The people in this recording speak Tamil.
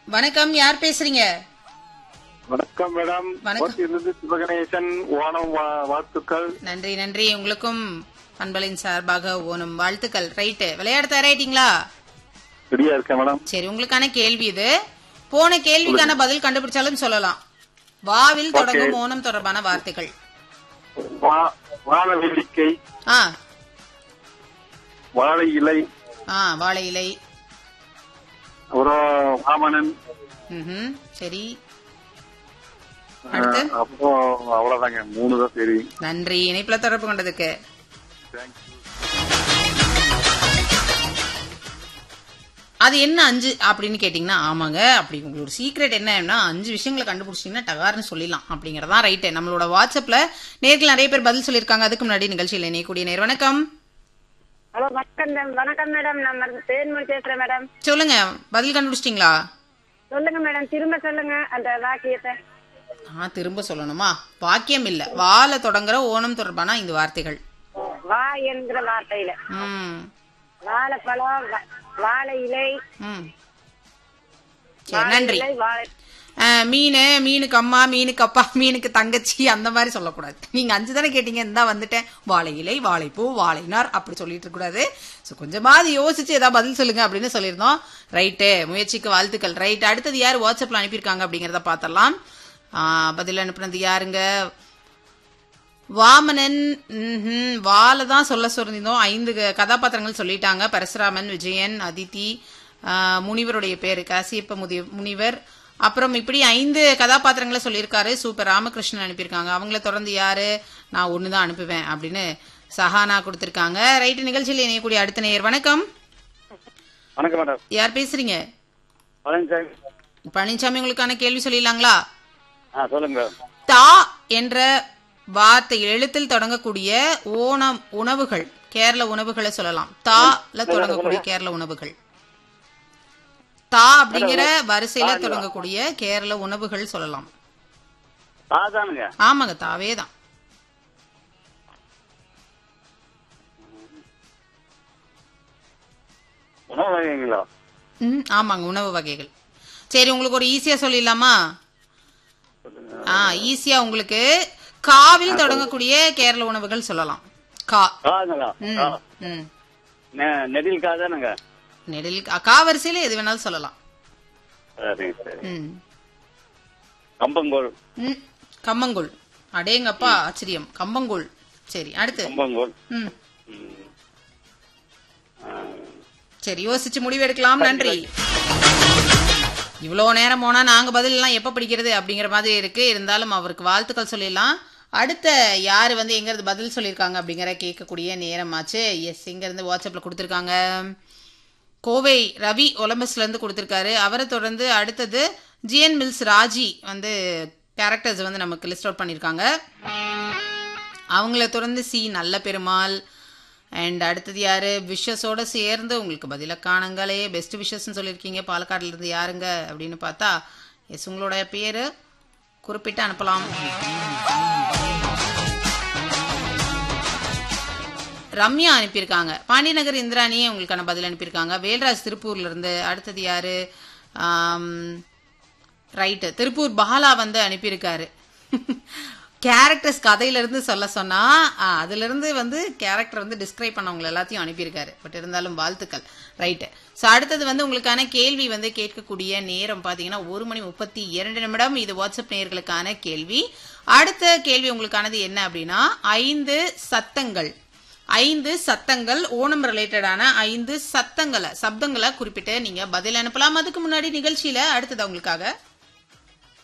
வணக்கம் யார் பேசுறீங்க வணக்கம் மேடம் வணக்கம். ஓட்டிலிருந்து சிவகணேசன் ஓணம் வா- வாழ்த்துக்கள் நன்றி நன்றி உங்களுக்கும் அன்பளின் சார்பாக ஓணும் வாழ்த்துக்கள் ரைட்டு விளையாட தயாராயிட்டீங்களா ரெடியா இருக்கேன் மேடம் சரி உங்களுக்கான கேள்வி இது போன கேள்விக்கான பதில் கண்டுபிடிச்சாலும் சொல்லலாம் வாவில் தொடங்கும் ஓணம் தொடர்பான வார்த்தைகள் வா- வாழவேடிக்கை ஆ வாழை இலை ஆ வாழை இலை அப்புறம் வாமனன் ம்ஹும், சரி அடுத்து அஹ், அப்புறம் அவ்வளவுதாங்க மூணு தான் சரி நன்றி இணைப்புல தொடர்பு கொண்டதுக்கு அது என்ன அஞ்சு அப்படின்னு கேட்டீங்கன்னா ஆமாங்க அப்படி உங்களுக்கு சீக்ரெட் என்னன்னா அஞ்சு விஷயங்களை கண்டுபிடிச்சிங்கன்னா டகார்னு சொல்லிடலாம் அப்படிங்கறதான் ரைட்டு நம்மளோட வாட்ஸ்அப்ல நேர்கள் நிறைய பேர் பதில் சொல்லியிருக்காங்க அதுக்கு முன்னாடி நிகழ்ச்சியில் இணையக்கூடிய நேர் வணக்கம் ஹலோ வணக்கம் மேம் வணக்கம் மேடம் நான் மருந்து தேன்மொழி பேசுறேன் மேடம் சொல்லுங்க பதில் கண்டுபிடிச்சிட்டீங்களா சொல்லுங்க மேடம் திரும்ப சொல்லுங்க அந்த வாக்கியத்தை ஆ திரும்ப சொல்லணுமா வாக்கியம் இல்ல வால தொடங்குற ஓணம் தொடர்பான இந்த வார்த்தைகள் வா என்கிற வார்த்தையில ம் வாழைப்பழம் வா- வாழை இலை ம் சரி வாழை நன்றி இலை வாழை அஹ், மீன் மீனுக்கு அம்மா மீனுக்கு அப்பா மீனுக்கு தங்கச்சி அந்த மாதிரி சொல்லக்கூடாது நீங்க அஞ்சு தானே கேட்டீங்க இந்தா வந்துட்டேன் வாழை இலை வாழைப்பூ வாழைநார் அப்படி சொல்லிட்டு இருக்க கூடாது ஸோ கொஞ்சமாவது யோசிச்சு ஏதாவது பதில் சொல்லுங்க அப்படின்னு சொல்லியிருந்தோம் ரைட்டு முயற்சிக்கு வாழ்த்துக்கள் ரைட் அடுத்தது யார் வாட்ஸ்அப்ல அனுப்பியிருக்காங்க அப்படிங்கறத பார்த்தரலாம் ஆஹ், பதில் அனுப்புனது யாருங்க வாமனன் ம்ஹும், வால தான் சொல்ல சொல்லியிருந்தோம் ஐந்து க- கதாபாத்திரங்கள் சொல்லிட்டாங்க பரசுராமன் விஜயன் அதித்தி ஆஹ், முனிவருடைய பேரு காசியப்ப முதி- முனிவர் அப்புறம் இப்படி ஐந்து கதாபாத்திரங்களை சொல்லியிருக்காரு சூப்பர் ராமகிருஷ்ணன் அனுப்பியிருக்காங்க அவங்கள தொடர்ந்து யாரு நான் ஒண்ணுதான் அனுப்புவேன் அப்படின்னு சஹானா கொடுத்திருக்காங்க ரைட்டு நிகழ்ச்சியில் இணையக்கூடிய அடுத்த நேயர் வணக்கம் வணக்கம் மேடம் யார் பேசுறீங்க பழனிசாமி பழனிசாமி உங்களுக்கான கேள்வி சொல்லிடலாங்களா ஆ சொல்லுங்க தா என்ற வார்த்தை எழுத்தில் தொடங்கக்கூடிய ஓணம் உணவுகள் கேரள உணவுகளை சொல்லலாம் தால தொடங்கக்கூடிய கேரள உணவுகள் தா அப்படிங்கிற வரிசையில தொடங்கக்கூடிய கேரள உணவுகள் சொல்லலாம் ஆதானுங்க ஆமாங்க தாவே தான் உணவு வகைங்களா ம், ஆமாங்க உணவு வகைகள் சரி உங்களுக்கு ஒரு ஈஸியா சொல்லிடலாமா ஆ ஈஸியா உங்களுக்கு காவில் தொடங்கக்கூடிய கேரள உணவுகள் சொல்லலாம் கா காதுங்களா ம் ம் நெடில் காதானுங்க நெடில் கா வரிசையில எது வேணாலும் சொல்லலாம் சரிங்க சரி ம் கம்பங்கோல் ம், கம்மங்கூழ் அடேங்கப்பா ஆச்சரியம் கம்பங்கூழ் சரி அடுத்து கம்பங்கோல் ம் சரி யோசிச்சு முடிவெடுக்கலாம் நன்றி இவ்வளோ நேரம் போனா நாங்க பதில் எல்லாம் எப்ப படிக்கிறது அப்படிங்கிற மாதிரி இருக்கு இருந்தாலும் அவருக்கு வாழ்த்துக்கள் சொல்லிடலாம் அடுத்த யாரு வந்து எங்க இருந்து பதில் சொல்லியிருக்காங்க அப்படிங்கிற கேட்கக்கூடிய நேரமாச்சு எஸ் எங்க இருந்து வாட்ஸ்அப்ல கொடுத்துருக்காங்க கோவை ரவி ஒலம்பஸ்ல இருந்து கொடுத்துருக்காரு அவரை தொடர்ந்து அடுத்தது ஜிஎன் மில்ஸ் ராஜி வந்து கேரக்டர்ஸ் வந்து நமக்கு லிஸ்ட் அவுட் பண்ணியிருக்காங்க அவங்கள தொடர்ந்து சி நல்ல பெருமாள் அண்ட் அடுத்தது யாரு விஷஸோட சேர்ந்து உங்களுக்கு பதில காணுங்களே பெஸ்ட் விஷஸ்ன்னு சொல்லியிருக்கீங்க பாலக்காடுல இருந்து யாருங்க அப்படின்னு பார்த்தா எஸ் உங்களோட பேரு குறிப்பிட்டு அனுப்பலாம் ரம்யா அனுப்பியிருக்காங்க பாண்டியநகர் இந்திராணியே உங்களுக்கான பதில் அனுப்பியிருக்காங்க வேல்ராஜ் திருப்பூர்ல இருந்து அடுத்தது யாரு ரைட்டு திருப்பூர் பாலா வந்து அனுப்பியிருக்காரு கேரக்டர்ஸ் கதையில இருந்து சொல்ல சொன்னா ஆ, அதுல இருந்து வந்து கேரக்டர் வந்து டிஸ்கிரைப் பண்ணவங்க எல்லாத்தையும் அனுப்பியிருக்காரு பட் இருந்தாலும் வாழ்த்துக்கள் ரைட்டு ஸோ அடுத்தது வந்து உங்களுக்கான கேள்வி வந்து கேட்கக்கூடிய நேரம் பார்த்தீங்கன்னா ஒரு மணி முப்பத்தி இரண்டு நிமிடம் இது வாட்ஸ்அப் நேயர்களுக்கான கேள்வி அடுத்த கேள்வி உங்களுக்கானது என்ன அப்படின்னா ஐந்து சத்தங்கள் ஐந்து சத்தங்கள் ஓணம் ரிலேட்டடான ஐந்து சத்தங்களை சப்தங்களை குறிப்பிட்டு நீங்க பதில் அனுப்பலாம் அதுக்கு முன்னாடி நிகழ்ச்சியில அடுத்தது உங்களுக்காக